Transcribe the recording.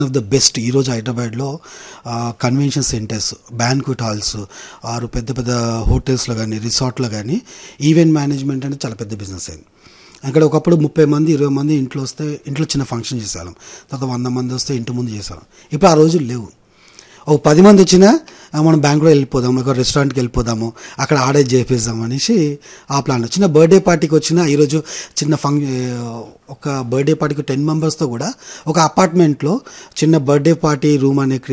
of the best ఈరోజు హైదరాబాద్లో convention centres బ్యాన్క్వెట్ halls ఆరు పెద్ద పెద్ద హోటల్స్లో కానీ రిసార్ట్లో కానీ ఈవెంట్ మేనేజ్మెంట్ అనేది చాలా పెద్ద బిజినెస్ అయింది అక్కడ ఒకప్పుడు ముప్పై మంది ఇరవై మంది ఇంట్లో వస్తే ఇంట్లో చిన్న ఫంక్షన్ చేసేవాళ్ళం తర్వాత వంద మంది వస్తే ఇంటి ముందు చేసేవాళ్ళం ఇప్పుడు ఆ రోజులు లేవు ఒక పది మంది వచ్చినా ఆ, మనం బ్యాంకులో వెళ్ళిపోదాం ఒక రెస్టారెంట్కి వెళ్ళిపోదాము అక్కడ ఆర్డర్ చేపిద్దాం అనేసి ఆ ప్లాన్ చిన్న బర్త్డే పార్టీకి వచ్చినా ఈరోజు చిన్న ఫంక్ ఒక బర్త్డే పార్టీకి టెన్ మెంబర్స్తో కూడా ఒక అపార్ట్మెంట్లో చిన్న బర్త్డే పార్టీ రూమ్ అనే